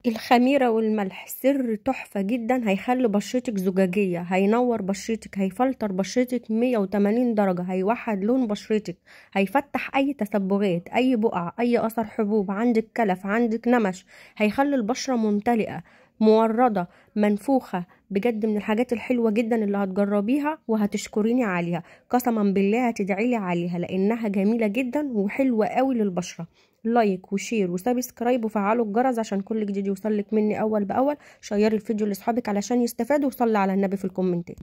الخميرة والملح سر تحفة جدا هيخلي بشرتك زجاجية هينور بشرتك هيفلتر بشرتك 180 درجة هيوحد لون بشرتك هيفتح اي تسبغات اي بقع اي اثر حبوب عندك كلف عندك نمش هيخلي البشرة ممتلئة موردة منفوخة بجد من الحاجات الحلوة جدا اللي هتجربيها وهتشكريني عليها قسما بالله هتدعيلي عليها لانها جميلة جدا وحلوة قوي للبشرة لايك وشير وسبسكرايب وفعلوا الجرس عشان كل جديد يوصلك مني اول باول شيري الفيديو لاصحابك علشان يستفادوا وصلي على النبي في الكومنتات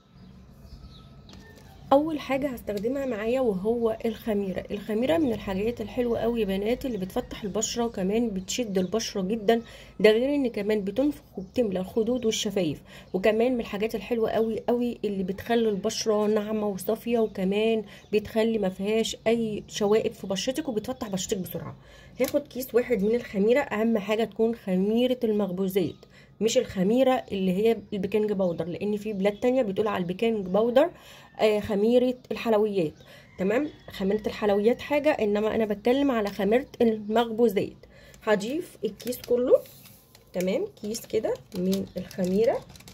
اول حاجه هستخدمها معايا وهو الخميره الخميره من الحاجات الحلوه قوي يا بنات اللي بتفتح البشره وكمان بتشد البشره جدا ده غير ان كمان بتنفخ وبتملى الخدود والشفايف وكمان من الحاجات الحلوه قوي قوي اللي بتخلي البشره ناعمه وصافيه وكمان بتخلي ما فيهاش اي شوائب في بشرتك وبتفتح بشرتك بسرعه هاخد كيس واحد من الخميره اهم حاجه تكون خميره المخبوزات مش الخميره اللي هي البيكنج باودر لان في بلاد تانية بتقول على البيكنج باودر آه خميره الحلويات تمام خميره الحلويات حاجه انما انا بتكلم على خميره المخبوزات هضيف الكيس كله تمام كيس كده من الخميره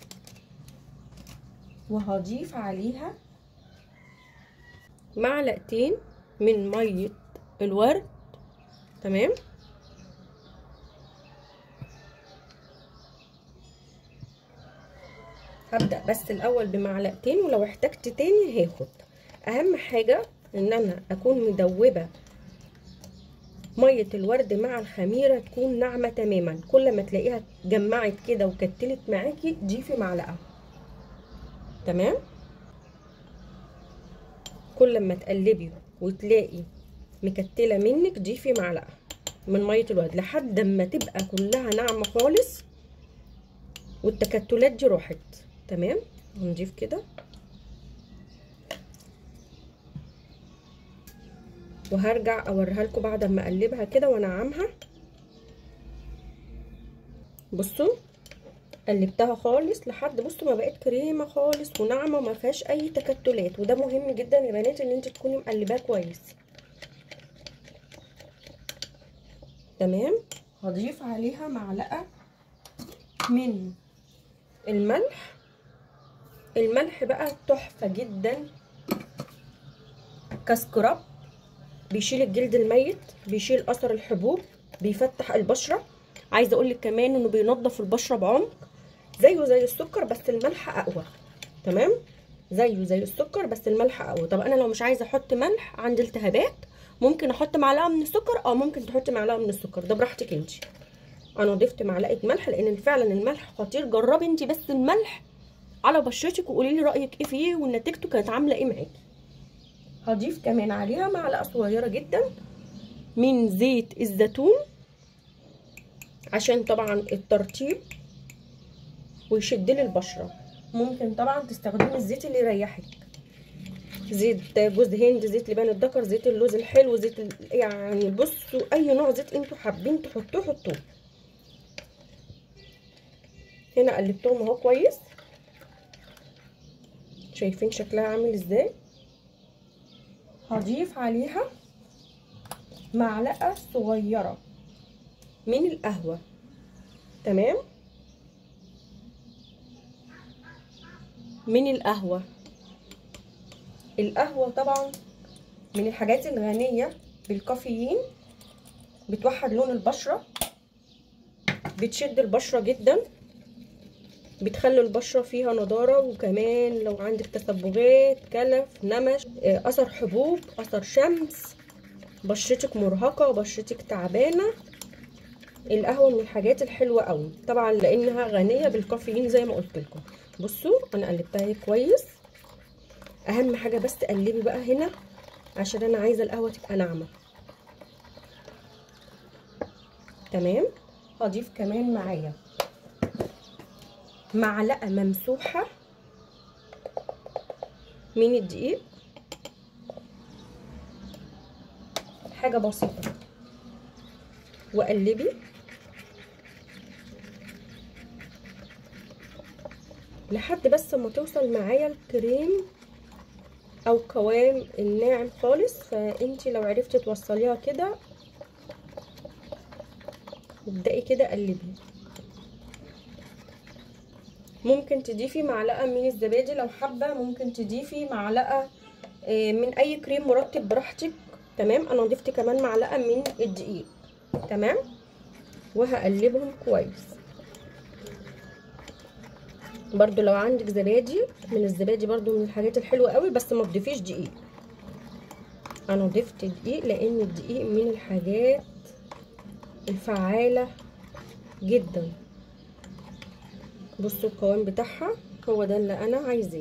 وهضيف عليها معلقتين من ميه الورد تمام هبدأ بس الأول بمعلقتين ولو احتجت تاني هاخد أهم حاجة إن أنا أكون مدوبة مية الورد مع الخميرة تكون ناعمة تماما كل ما تلاقيها جمعت كده وكتلت معاكي ضيفي معلقة تمام كل ما تقلبي وتلاقي مكتلة منك ضيفي معلقة من مية الورد لحد ما تبقى كلها ناعمة خالص والتكتلات دي راحت تمام هنضيف كده وهرجع اوريها لكم بعد ما اقلبها كده وانعمها بصوا قلبتها خالص لحد بصوا ما بقت كريمه خالص وناعمه وما فيهاش اي تكتلات وده مهم جدا يا بنات ان انت تكوني مقلباه كويس تمام هضيف عليها معلقه من الملح الملح بقى تحفة جدا كسكراب بيشيل الجلد الميت بيشيل اثر الحبوب بيفتح البشرة عايزة اقولك كمان انه بينظف البشرة بعمق زيه زي السكر بس الملح اقوى تمام زيه زي السكر بس الملح اقوى طب انا لو مش عايزه احط ملح عندي التهابات ممكن احط معلقه من السكر اه ممكن تحطي معلقه من السكر ده براحتك انت انا ضفت معلقه ملح لان فعلا الملح خطير جربي انت بس الملح على بشرتك وقولي لي رايك ايه فيه ونتيجته كانت عامله ايه معاكي هضيف كمان عليها معلقه صغيره جدا من زيت الزيتون عشان طبعا الترطيب ويشد لي البشره ممكن طبعا تستخدمي الزيت اللي يريحك زيت جوز هند زيت لبان الذكر زيت اللوز الحلو زيت ال... يعني بصوا اي نوع زيت انتوا حابين تحطوه حطوه هنا قلبتهم اهو كويس شايفين شكلها عامل ازاي هضيف عليها معلقه صغيره من القهوه تمام من القهوه القهوه طبعا من الحاجات الغنيه بالكافيين بتوحد لون البشره بتشد البشره جدا بتخلي البشرة فيها نضارة وكمان لو عندك تسبغات كلف نمش اثر حبوب اثر شمس بشرتك مرهقة بشرتك تعبانة القهوة من الحاجات الحلوة قوي طبعا لانها غنية بالكافيين زي ما قلت لكم بصوا انا قلبتها كويس اهم حاجة بس تقلبي بقى هنا عشان انا عايزة القهوة تبقى ناعمة تمام هضيف كمان معايا معلقه ممسوحه من الدقيق حاجه بسيطه وقلبي لحد بس ما توصل معايا الكريم او قوام الناعم خالص فانتي لو عرفتي توصليها كده ابدأي كده قلبي ممكن تضيفي معلقه من الزبادي لو حابه ممكن تضيفي معلقه من اي كريم مرطب براحتك تمام انا ضفت كمان معلقه من الدقيق تمام وهقلبهم كويس برضو لو عندك زبادي من الزبادي برضو من الحاجات الحلوه قوي بس ما تضيفيش دقيق انا ضفت دقيق لان الدقيق من الحاجات الفعاله جدا بصوا القوام بتاعها هو ده اللي انا عايزاه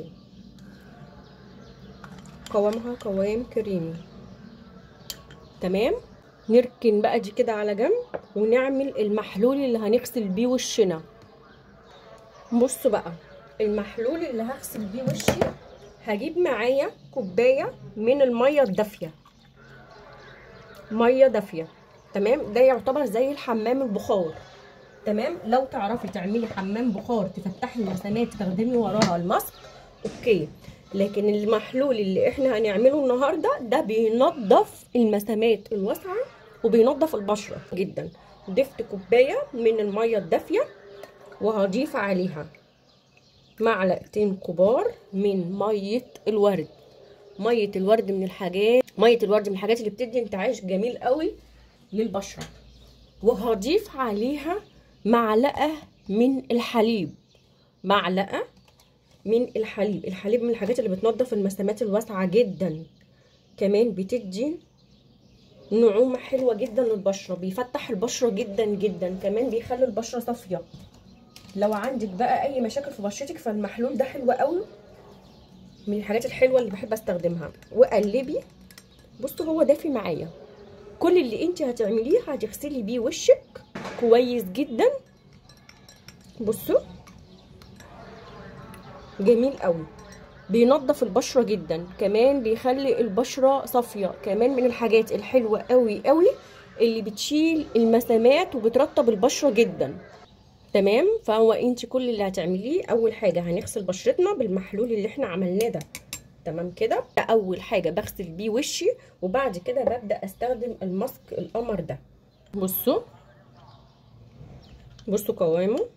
قوامها قوام كريمي تمام نركن بقى دي كده على جنب ونعمل المحلول اللي هنغسل بيه وشنا بصوا بقى المحلول اللي هغسل بيه وشي هجيب معايا كوبايه من الميه الدافيه ميه دافيه تمام ده يعتبر زي الحمام البخار تمام لو تعرفي تعملي حمام بخار تفتحي المسامات تستخدمي وراها الماسك اوكي لكن المحلول اللي احنا هنعمله النهارده ده بينظف المسامات الواسعه وبينظف البشره جدا ضفت كوبايه من الميه الدافيه وهضيف عليها معلقتين كبار من ميه الورد ميه الورد من الحاجات ميه الورد من الحاجات اللي بتدي انتعاش جميل قوي للبشره وهضيف عليها معلقه من الحليب معلقه من الحليب الحليب من الحاجات اللي بتنظف المسامات الواسعه جدا كمان بتدي نعومه حلوه جدا للبشره بيفتح البشره جدا جدا كمان بيخلي البشره صافيه لو عندك بقى اي مشاكل في بشرتك فالمحلول ده حلو قوي من الحاجات الحلوه اللي بحب استخدمها وقلبي بصوا هو دافي معايا كل اللي انت هتعمليه هتغسلي بيه وشك كويس جدا بصوا جميل قوي بينظف البشره جدا كمان بيخلي البشره صافيه كمان من الحاجات الحلوه قوي قوي اللي بتشيل المسامات وبترطب البشره جدا تمام فهو انت كل اللي هتعمليه اول حاجه هنغسل بشرتنا بالمحلول اللي احنا عملناه ده تمام كده اول حاجه بغسل بيه وشي وبعد كده ببدا استخدم الماسك القمر ده بصوا بصوا قوامه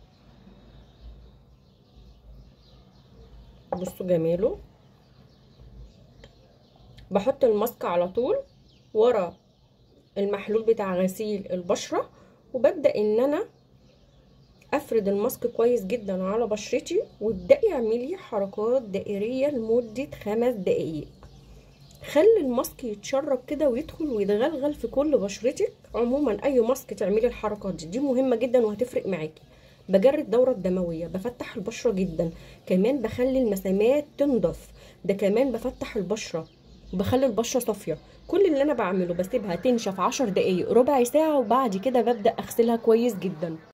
بصوا جماله بحط الماسك على طول ورا المحلول بتاع غسيل البشره وببدا ان انا افرد الماسك كويس جدا على بشرتي وابدأي اعملي حركات دائرية لمدة خمس دقايق خلي الماسك يتشرب كده ويدخل ويتغلغل في كل بشرتك عموما اي ماسك تعملي الحركات دي دي مهمة جدا وهتفرق معاكي بجري الدورة الدموية بفتح البشرة جدا كمان بخلي المسامات تنضف ده كمان بفتح البشرة وبخلي البشرة صافية كل اللي انا بعمله بسيبها تنشف عشر دقايق ربع ساعة وبعد كده ببدأ اغسلها كويس جدا